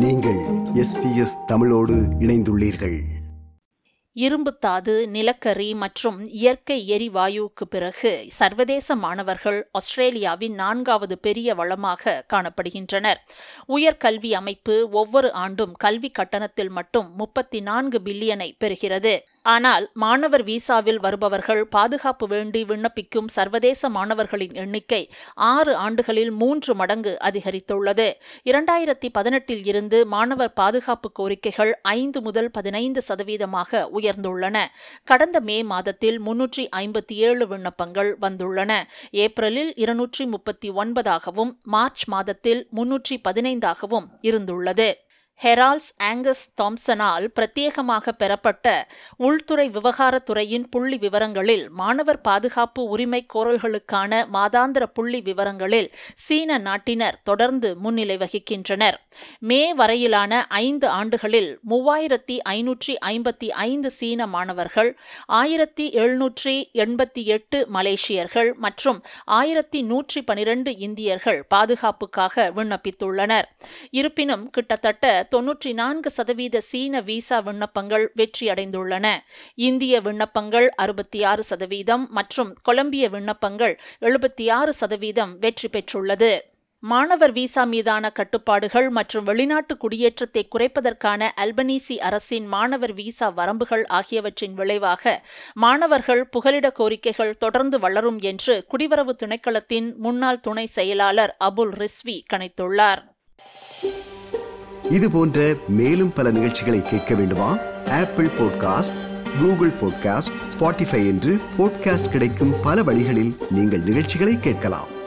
நீங்கள் எஸ்பிஎஸ் தமிழோடு இணைந்துள்ளீர்கள் இரும்புத்தாது நிலக்கரி மற்றும் இயற்கை எரிவாயுவுக்கு பிறகு சர்வதேச மாணவர்கள் ஆஸ்திரேலியாவின் நான்காவது பெரிய வளமாக காணப்படுகின்றனர் உயர்கல்வி அமைப்பு ஒவ்வொரு ஆண்டும் கல்வி கட்டணத்தில் மட்டும் முப்பத்தி நான்கு பில்லியனை பெறுகிறது ஆனால் மாணவர் விசாவில் வருபவர்கள் பாதுகாப்பு வேண்டி விண்ணப்பிக்கும் சர்வதேச மாணவர்களின் எண்ணிக்கை ஆறு ஆண்டுகளில் மூன்று மடங்கு அதிகரித்துள்ளது இரண்டாயிரத்தி பதினெட்டில் இருந்து மாணவர் பாதுகாப்பு கோரிக்கைகள் ஐந்து முதல் பதினைந்து சதவீதமாக உயர்ந்துள்ளன கடந்த மே மாதத்தில் முன்னூற்றி ஐம்பத்தி ஏழு விண்ணப்பங்கள் வந்துள்ளன ஏப்ரலில் இருநூற்றி முப்பத்தி ஒன்பதாகவும் மார்ச் மாதத்தில் முன்னூற்றி பதினைந்தாகவும் இருந்துள்ளது ஹெரால்ஸ் ஆங்கஸ் தாம்சனால் பிரத்யேகமாக பெறப்பட்ட உள்துறை விவகாரத்துறையின் புள்ளி விவரங்களில் மாணவர் பாதுகாப்பு உரிமை கோரல்களுக்கான மாதாந்திர புள்ளி விவரங்களில் சீன நாட்டினர் தொடர்ந்து முன்னிலை வகிக்கின்றனர் மே வரையிலான ஐந்து ஆண்டுகளில் மூவாயிரத்தி ஐநூற்றி ஐம்பத்தி ஐந்து சீன மாணவர்கள் ஆயிரத்தி எழுநூற்றி எண்பத்தி எட்டு மலேசியர்கள் மற்றும் ஆயிரத்தி நூற்றி பனிரெண்டு இந்தியர்கள் பாதுகாப்புக்காக விண்ணப்பித்துள்ளனர் இருப்பினும் கிட்டத்தட்ட தொன்னூற்றி நான்கு சதவீத சீன விசா விண்ணப்பங்கள் வெற்றியடைந்துள்ளன இந்திய விண்ணப்பங்கள் அறுபத்தி ஆறு சதவீதம் மற்றும் கொலம்பிய விண்ணப்பங்கள் எழுபத்தி ஆறு சதவீதம் வெற்றி பெற்றுள்ளது மாணவர் விசா மீதான கட்டுப்பாடுகள் மற்றும் வெளிநாட்டு குடியேற்றத்தை குறைப்பதற்கான அல்பனீசி அரசின் மாணவர் விசா வரம்புகள் ஆகியவற்றின் விளைவாக மாணவர்கள் புகலிட கோரிக்கைகள் தொடர்ந்து வளரும் என்று குடிவரவு திணைக்களத்தின் முன்னாள் துணை செயலாளர் அபுல் ரிஸ்வி கணித்துள்ளார் இது போன்ற மேலும் பல நிகழ்ச்சிகளை கேட்க வேண்டுமா Apple podcast Google podcast Spotify என்று பாட்காஸ்ட் கிடைக்கும் பல வழிகளில் நீங்கள் நிகழ்ச்சிகளை கேட்கலாம்